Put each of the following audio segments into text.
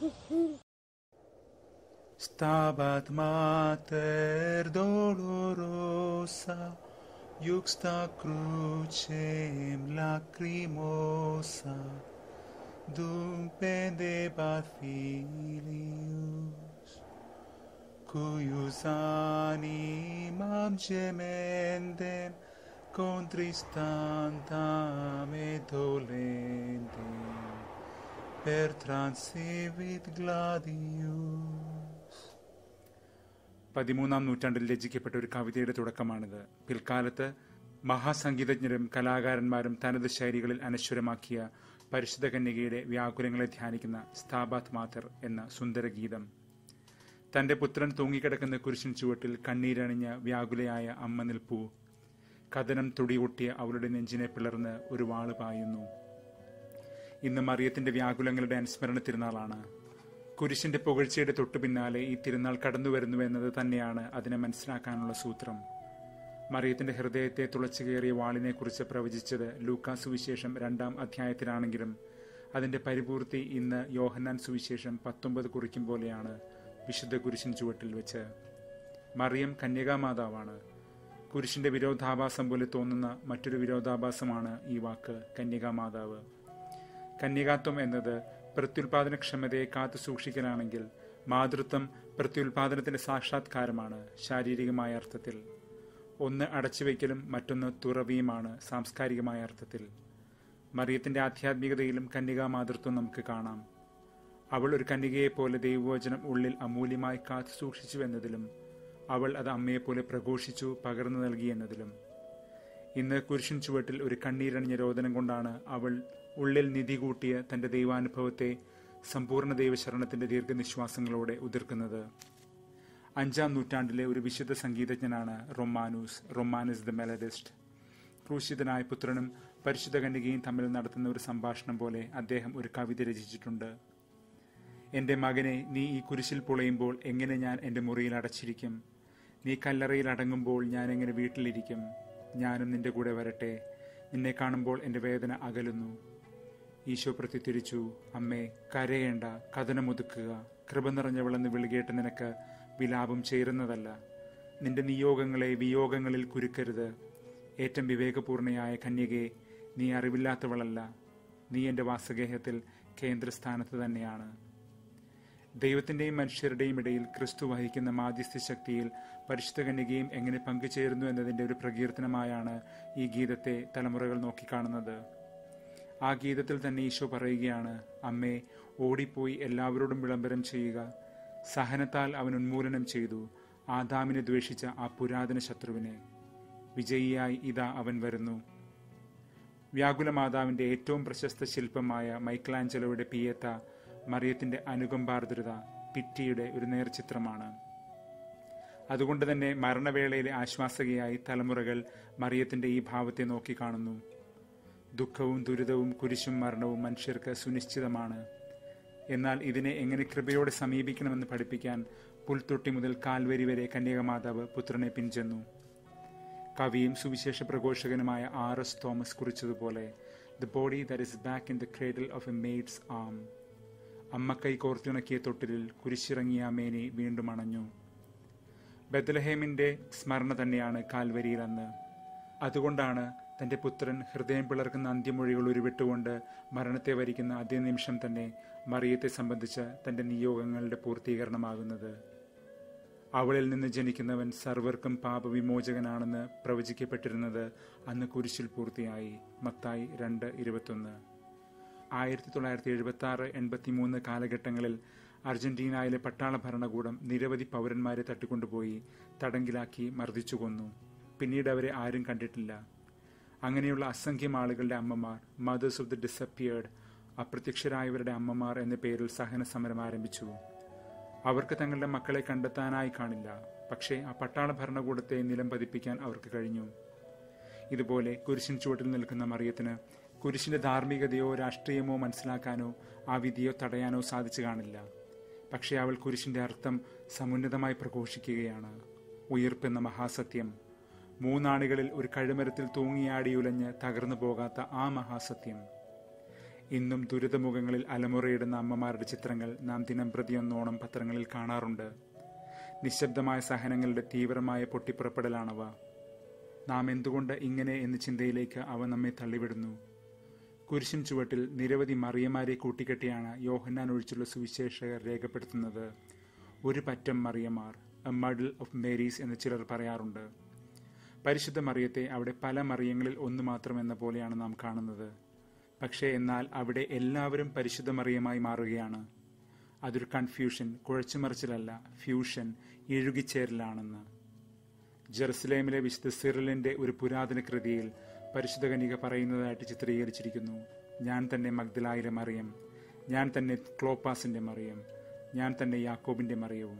Stabat mater dolorosa, juxta crucem lacrimosa, dum pendebat filius, cuius animam gemendem contristantam et dolentem, per transivit gladius. പതിമൂന്നാം നൂറ്റാണ്ടിൽ രചിക്കപ്പെട്ട ഒരു കവിതയുടെ തുടക്കമാണിത് പിൽക്കാലത്ത് മഹാസംഗീതജ്ഞരും കലാകാരന്മാരും തനത് ശൈലികളിൽ അനശ്വരമാക്കിയ പരിശുദ്ധ കന്യകയുടെ വ്യാകുലങ്ങളെ ധ്യാനിക്കുന്ന സ്ഥാബാത് മാതർ എന്ന സുന്ദരഗീതം തന്റെ പുത്രൻ തൂങ്ങിക്കിടക്കുന്ന കുരിശിൻ ചുവട്ടിൽ കണ്ണീരണിഞ്ഞ വ്യാകുലയായ അമ്മ നിൽപ്പൂ കഥനം തുടികൊട്ടിയ അവളുടെ നെഞ്ചിനെ പിളർന്ന് ഒരു വാള് പായുന്നു ഇന്ന് മറിയത്തിന്റെ വ്യാകുലങ്ങളുടെ അനുസ്മരണ തിരുനാളാണ് കുരിശിന്റെ പുകഴ്ചയുടെ തൊട്ടു പിന്നാലെ ഈ തിരുനാൾ കടന്നു വരുന്നു എന്നത് തന്നെയാണ് അതിനെ മനസ്സിലാക്കാനുള്ള സൂത്രം മറിയത്തിന്റെ ഹൃദയത്തെ തുളച്ചു കയറിയ വാളിനെക്കുറിച്ച് പ്രവചിച്ചത് ലൂക്കാ സുവിശേഷം രണ്ടാം അധ്യായത്തിലാണെങ്കിലും അതിന്റെ പരിപൂർത്തി ഇന്ന് യോഹന്നാൻ സുവിശേഷം പത്തൊമ്പത് കുറിക്കും പോലെയാണ് വിശുദ്ധ കുരിശിൻ ചുവട്ടിൽ വെച്ച് മറിയം കന്യകാമാതാവാണ് കുരിശിന്റെ വിരോധാഭാസം പോലെ തോന്നുന്ന മറ്റൊരു വിരോധാഭാസമാണ് ഈ വാക്ക് കന്യകാമാതാവ് കന്യകാത്വം എന്നത് പ്രത്യുൽപാദനക്ഷമതയെ കാത്തു സൂക്ഷിക്കലാണെങ്കിൽ മാതൃത്വം പ്രത്യുൽപാദനത്തിന്റെ സാക്ഷാത്കാരമാണ് ശാരീരികമായ അർത്ഥത്തിൽ ഒന്ന് അടച്ചുവെക്കലും മറ്റൊന്ന് തുറവിയുമാണ് സാംസ്കാരികമായ അർത്ഥത്തിൽ മറിയത്തിന്റെ ആധ്യാത്മികതയിലും കന്യകാ മാതൃത്വം നമുക്ക് കാണാം അവൾ ഒരു കന്യകയെപ്പോലെ ദൈവവചനം ഉള്ളിൽ അമൂല്യമായി കാത്തു സൂക്ഷിച്ചു എന്നതിലും അവൾ അത് അമ്മയെപ്പോലെ പ്രഘോഷിച്ചു പകർന്നു നൽകി എന്നതിലും ഇന്ന് കുരിശിൻ ചുവട്ടിൽ ഒരു കണ്ണീരണിഞ്ഞ രോദനം കൊണ്ടാണ് അവൾ ഉള്ളിൽ നിധി കൂട്ടിയ തന്റെ ദൈവാനുഭവത്തെ സമ്പൂർണ്ണ ദൈവശരണത്തിന്റെ ദീർഘനിശ്വാസങ്ങളോടെ ഉതിർക്കുന്നത് അഞ്ചാം നൂറ്റാണ്ടിലെ ഒരു വിശുദ്ധ സംഗീതജ്ഞനാണ് റൊമാനൂസ് റൊമാനസ് ദ മെലഡിസ്റ്റ് ക്രൂശിതനായ പുത്രനും പരിശുദ്ധ കന്യകയും തമ്മിൽ നടത്തുന്ന ഒരു സംഭാഷണം പോലെ അദ്ദേഹം ഒരു കവിത രചിച്ചിട്ടുണ്ട് എന്റെ മകനെ നീ ഈ കുരിശിൽ പൊളയുമ്പോൾ എങ്ങനെ ഞാൻ എന്റെ മുറിയിൽ അടച്ചിരിക്കും നീ കല്ലറയിൽ അടങ്ങുമ്പോൾ ഞാൻ എങ്ങനെ വീട്ടിലിരിക്കും ഞാനും നിന്റെ കൂടെ വരട്ടെ നിന്നെ കാണുമ്പോൾ എന്റെ വേദന അകലുന്നു ഈശോ പ്രത്യുത്തിരിച്ചു അമ്മേ കരയേണ്ട കഥനമൊതുക്കുക കൃപ നിറഞ്ഞവളെന്ന് വിളികേട്ട് നിനക്ക് വിലാപം ചേരുന്നതല്ല നിന്റെ നിയോഗങ്ങളെ വിയോഗങ്ങളിൽ കുരുക്കരുത് ഏറ്റവും വിവേകപൂർണയായ കന്യകെ നീ അറിവില്ലാത്തവളല്ല നീ എൻ്റെ വാസഗേഹത്തിൽ കേന്ദ്രസ്ഥാനത്ത് തന്നെയാണ് ദൈവത്തിന്റെയും മനുഷ്യരുടെയും ഇടയിൽ ക്രിസ്തു വഹിക്കുന്ന മാധ്യസ്ഥ ശക്തിയിൽ പരിശുദ്ധ കന്യകയും എങ്ങനെ പങ്കുചേരുന്നു എന്നതിന്റെ ഒരു പ്രകീർത്തനമായാണ് ഈ ഗീതത്തെ തലമുറകൾ നോക്കിക്കാണുന്നത് ആ ഗീതത്തിൽ തന്നെ ഈശോ പറയുകയാണ് അമ്മേ ഓടിപ്പോയി എല്ലാവരോടും വിളംബരം ചെയ്യുക സഹനത്താൽ അവൻ ഉന്മൂലനം ചെയ്തു ആദാമിനെ ദ്വേഷിച്ച ആ പുരാതന ശത്രുവിനെ വിജയിയായി ഇതാ അവൻ വരുന്നു വ്യാകുല മാതാവിന്റെ ഏറ്റവും പ്രശസ്ത ശില്പമായ മൈക്കലാഞ്ചലോയുടെ പിയത്ത മറിയത്തിന്റെ അനുകമ്പാർദ്രത പിറ്റിയുടെ ഒരു നേർചിത്രമാണ് അതുകൊണ്ട് തന്നെ മരണവേളയിലെ ആശ്വാസകയായി തലമുറകൾ മറിയത്തിന്റെ ഈ ഭാവത്തെ നോക്കിക്കാണുന്നു ദുഃഖവും ദുരിതവും കുരിശും മരണവും മനുഷ്യർക്ക് സുനിശ്ചിതമാണ് എന്നാൽ ഇതിനെ എങ്ങനെ കൃപയോടെ സമീപിക്കണമെന്ന് പഠിപ്പിക്കാൻ പുൽത്തൊട്ടി മുതൽ കാൽവരി വരെ കന്യകമാതാവ് പുത്രനെ പിൻചെന്നു കവിയും സുവിശേഷ പ്രഘോഷകനുമായ ആർ എസ് തോമസ് കുറിച്ചതുപോലെ the body that is back in the cradle of a maid's arm അമ്മക്കൈ കോർത്തിണക്കിയ തൊട്ടിലിൽ കുരിശിറങ്ങിയ മേനി വീണ്ടും അണഞ്ഞു ബദലഹേമിന്റെ സ്മരണ തന്നെയാണ് കാൽവരിയിൽ അന്ന് അതുകൊണ്ടാണ് തന്റെ പുത്രൻ ഹൃദയം പിളർക്കുന്ന അന്ത്യമൊഴികൾ ഉരുവിട്ടുകൊണ്ട് മരണത്തെ വരിക്കുന്ന അതേ നിമിഷം തന്നെ മറിയത്തെ സംബന്ധിച്ച തന്റെ നിയോഗങ്ങളുടെ പൂർത്തീകരണമാകുന്നത് അവളിൽ നിന്ന് ജനിക്കുന്നവൻ സർവർക്കും പാപവിമോചകനാണെന്ന് പ്രവചിക്കപ്പെട്ടിരുന്നത് അന്ന് കുരിശിൽ പൂർത്തിയായി മത്തായി രണ്ട് ഇരുപത്തൊന്ന് ആയിരത്തി തൊള്ളായിരത്തി എഴുപത്തി ആറ് എൺപത്തി മൂന്ന് കാലഘട്ടങ്ങളിൽ അർജന്റീനയിലെ പട്ടാള ഭരണകൂടം നിരവധി പൗരന്മാരെ തട്ടിക്കൊണ്ടുപോയി തടങ്കിലാക്കി മർദ്ദിച്ചു കൊന്നു പിന്നീട് അവരെ ആരും കണ്ടിട്ടില്ല അങ്ങനെയുള്ള അസംഖ്യം ആളുകളുടെ അമ്മമാർ മദേഴ്സ് ഓഫ് ദി ഡിസപ്പിയേർഡ് അപ്രത്യക്ഷരായവരുടെ അമ്മമാർ എന്ന പേരിൽ സഹന സമരം ആരംഭിച്ചു അവർക്ക് തങ്ങളുടെ മക്കളെ കണ്ടെത്താനായി കാണില്ല പക്ഷേ ആ പട്ടാള ഭരണകൂടത്തെ നിലം പതിപ്പിക്കാൻ അവർക്ക് കഴിഞ്ഞു ഇതുപോലെ കുരിശിൻ ചുവട്ടിൽ നിൽക്കുന്ന മറിയത്തിന് കുരിശിന്റെ ധാർമ്മികതയോ രാഷ്ട്രീയമോ മനസ്സിലാക്കാനോ ആ വിധിയോ തടയാനോ സാധിച്ചു കാണില്ല പക്ഷേ അവൾ കുരിശിന്റെ അർത്ഥം സമുന്നതമായി പ്രഘോഷിക്കുകയാണ് ഉയർപ്പെന്ന മഹാസത്യം മൂന്നാണികളിൽ ഒരു കഴുമരത്തിൽ തൂങ്ങിയാടി ഉലഞ്ഞ് തകർന്നു പോകാത്ത ആ മഹാസത്യം ഇന്നും ദുരിതമുഖങ്ങളിൽ അലമുറയിടുന്ന അമ്മമാരുടെ ചിത്രങ്ങൾ നാം ദിനം പ്രതിയൊന്നോണം പത്രങ്ങളിൽ കാണാറുണ്ട് നിശബ്ദമായ സഹനങ്ങളുടെ തീവ്രമായ പൊട്ടിപ്പുറപ്പെടലാണവ നാം എന്തുകൊണ്ട് ഇങ്ങനെ എന്ന ചിന്തയിലേക്ക് അവ നമ്മെ തള്ളിവിടുന്നു കുരിശിൻ ചുവട്ടിൽ നിരവധി മറിയമാരെ കൂട്ടിക്കെട്ടിയാണ് യോഹന്നാൻ ഒഴിച്ചുള്ള സുവിശേഷകർ രേഖപ്പെടുത്തുന്നത് ഒരു പറ്റം മറിയമാർ എ മഡിൽ ഓഫ് മേരീസ് എന്ന് ചിലർ പറയാറുണ്ട് പരിശുദ്ധ മറിയത്തെ അവിടെ പല മറിയങ്ങളിൽ ഒന്ന് മാത്രം എന്ന പോലെയാണ് നാം കാണുന്നത് പക്ഷേ എന്നാൽ അവിടെ എല്ലാവരും പരിശുദ്ധ മറിയമായി മാറുകയാണ് അതൊരു കൺഫ്യൂഷൻ കുഴച്ചുമറിച്ചിലല്ല ഫ്യൂഷൻ ഇഴുകിച്ചേരലാണെന്ന് ജെറുസലേമിലെ വിശുദ്ധ സിറിലിന്റെ ഒരു പുരാതന കൃതിയിൽ പരിശുദ്ധ കനിക പറയുന്നതായിട്ട് ചിത്രീകരിച്ചിരിക്കുന്നു ഞാൻ തന്നെ മഗ്ദലായിലെ മറിയം ഞാൻ തന്നെ ക്ലോപ്പാസിന്റെ മറിയം ഞാൻ തന്നെ യാക്കോബിന്റെ മറിയവും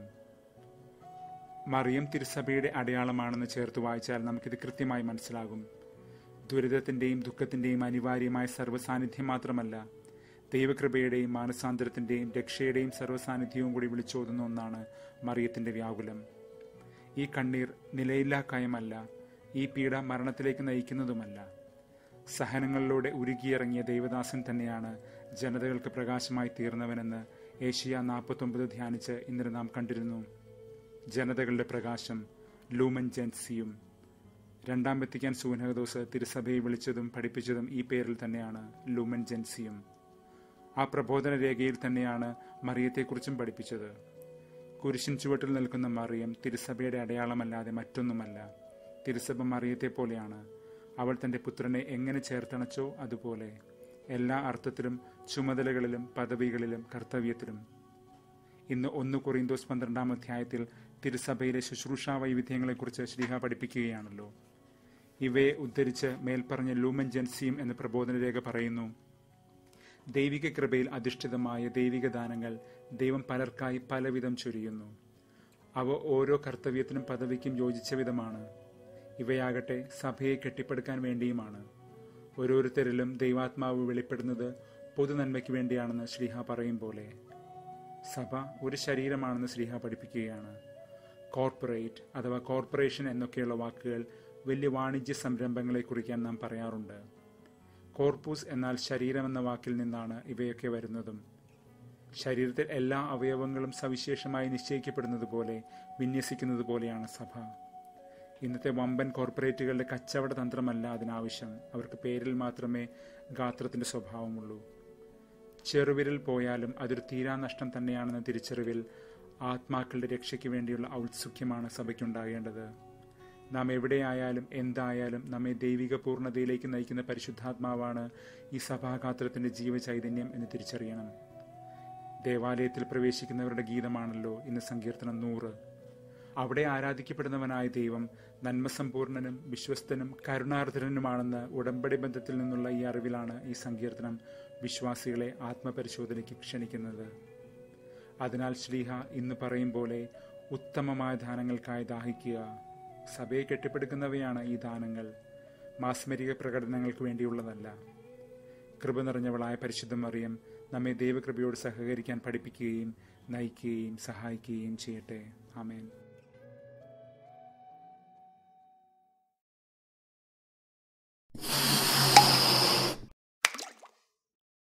മറിയം തിരുസഭയുടെ അടയാളമാണെന്ന് ചേർത്ത് വായിച്ചാൽ നമുക്കിത് കൃത്യമായി മനസ്സിലാകും ദുരിതത്തിന്റെയും ദുഃഖത്തിന്റെയും അനിവാര്യമായ സർവ്വസാന്നിധ്യം മാത്രമല്ല ദൈവകൃപയുടെയും മാനസാന്തരത്തിന്റെയും രക്ഷയുടെയും സർവ്വസാന്നിധ്യവും കൂടി വിളിച്ചോതുന്ന ഒന്നാണ് മറിയത്തിന്റെ വ്യാകുലം ഈ കണ്ണീർ നിലയില്ലാക്കായമല്ല ഈ പീഡ മരണത്തിലേക്ക് നയിക്കുന്നതുമല്ല സഹനങ്ങളിലൂടെ ഉരുകിയിറങ്ങിയ ദൈവദാസൻ തന്നെയാണ് ജനതകൾക്ക് പ്രകാശമായി തീർന്നവനെന്ന് ഏഷ്യ നാൽപ്പത്തൊമ്പത് ധ്യാനിച്ച് ഇന്നലെ നാം കണ്ടിരുന്നു ജനതകളുടെ പ്രകാശം ലൂമൻ ജെൻസിയും രണ്ടാം വെത്തിക്കാൻ സൂനഹദോസ് തിരുസഭയെ വിളിച്ചതും പഠിപ്പിച്ചതും ഈ പേരിൽ തന്നെയാണ് ലൂമൻ ജെൻസിയും ആ പ്രബോധന രേഖയിൽ തന്നെയാണ് മറിയത്തെക്കുറിച്ചും പഠിപ്പിച്ചത് കുരിശിൻ ചുവട്ടിൽ നിൽക്കുന്ന മറിയം തിരുസഭയുടെ അടയാളമല്ലാതെ മറ്റൊന്നുമല്ല തിരുസഭ മറിയത്തെ പോലെയാണ് അവൾ തന്റെ പുത്രനെ എങ്ങനെ ചേർത്തണച്ചോ അതുപോലെ എല്ലാ അർത്ഥത്തിലും ചുമതലകളിലും പദവികളിലും കർത്തവ്യത്തിലും ഇന്ന് ഒന്ന് കൊറിന്തോസ് പന്ത്രണ്ടാം അധ്യായത്തിൽ തിരുസഭയിലെ ശുശ്രൂഷാ വൈവിധ്യങ്ങളെക്കുറിച്ച് ശ്രീഹ പഠിപ്പിക്കുകയാണല്ലോ ഇവയെ ഉദ്ധരിച്ച് മേൽപ്പറഞ്ഞ ലൂമൻ ജൻസിയും എന്ന പ്രബോധന രേഖ പറയുന്നു ദൈവിക കൃപയിൽ അധിഷ്ഠിതമായ ദൈവിക ദാനങ്ങൾ ദൈവം പലർക്കായി പലവിധം ചൊരിയുന്നു അവ ഓരോ കർത്തവ്യത്തിനും പദവിക്കും യോജിച്ച വിധമാണ് ഇവയാകട്ടെ സഭയെ കെട്ടിപ്പടുക്കാൻ വേണ്ടിയുമാണ് ഓരോരുത്തരിലും ദൈവാത്മാവ് വെളിപ്പെടുന്നത് പൊതുനന്മയ്ക്ക് വേണ്ടിയാണെന്ന് ശ്രീഹ പറയും പോലെ സഭ ഒരു ശരീരമാണെന്ന് ശ്രീഹ പഠിപ്പിക്കുകയാണ് കോർപ്പറേറ്റ് അഥവാ കോർപ്പറേഷൻ എന്നൊക്കെയുള്ള വാക്കുകൾ വലിയ വാണിജ്യ സംരംഭങ്ങളെ കുറിക്കാൻ നാം പറയാറുണ്ട് കോർപ്പൂസ് എന്നാൽ ശരീരം എന്ന വാക്കിൽ നിന്നാണ് ഇവയൊക്കെ വരുന്നതും ശരീരത്തിൽ എല്ലാ അവയവങ്ങളും സവിശേഷമായി നിശ്ചയിക്കപ്പെടുന്നത് പോലെ വിന്യസിക്കുന്നത് പോലെയാണ് സഭ ഇന്നത്തെ വമ്പൻ കോർപ്പറേറ്റുകളുടെ കച്ചവട തന്ത്രമല്ല അതിനാവശ്യം അവർക്ക് പേരിൽ മാത്രമേ ഗാത്രത്തിന്റെ സ്വഭാവമുള്ളൂ ചെറുവിരൽ പോയാലും അതൊരു തീരാനഷ്ടം തന്നെയാണെന്ന തിരിച്ചറിവിൽ ആത്മാക്കളുടെ രക്ഷയ്ക്ക് വേണ്ടിയുള്ള ഔത്സുഖ്യമാണ് സഭയ്ക്കുണ്ടാകേണ്ടത് നാം എവിടെയായാലും എന്തായാലും നമ്മെ ദൈവിക പൂർണ്ണതയിലേക്ക് നയിക്കുന്ന പരിശുദ്ധാത്മാവാണ് ഈ സഭാഗാത്രത്തിന്റെ ജീവചൈതന്യം എന്ന് തിരിച്ചറിയണം ദേവാലയത്തിൽ പ്രവേശിക്കുന്നവരുടെ ഗീതമാണല്ലോ ഇന്ന് സങ്കീർത്തനം നൂറ് അവിടെ ആരാധിക്കപ്പെടുന്നവനായ ദൈവം നന്മസമ്പൂർണനും വിശ്വസ്തനും കരുണാർദ്രനുമാണെന്ന് ഉടമ്പടി ബന്ധത്തിൽ നിന്നുള്ള ഈ അറിവിലാണ് ഈ സങ്കീർത്തനം വിശ്വാസികളെ ആത്മപരിശോധനയ്ക്ക് ക്ഷണിക്കുന്നത് അതിനാൽ ശ്രീഹ ഇന്ന് പറയും പോലെ ഉത്തമമായ ദാനങ്ങൾക്കായി ദാഹിക്കുക സഭയെ കെട്ടിപ്പടുക്കുന്നവയാണ് ഈ ദാനങ്ങൾ മാസ്മരിക പ്രകടനങ്ങൾക്ക് വേണ്ടിയുള്ളതല്ല കൃപ നിറഞ്ഞവളായ പരിശുദ്ധ മറിയം നമ്മെ ദൈവകൃപയോട് സഹകരിക്കാൻ പഠിപ്പിക്കുകയും നയിക്കുകയും സഹായിക്കുകയും ചെയ്യട്ടെ ആമേൻ you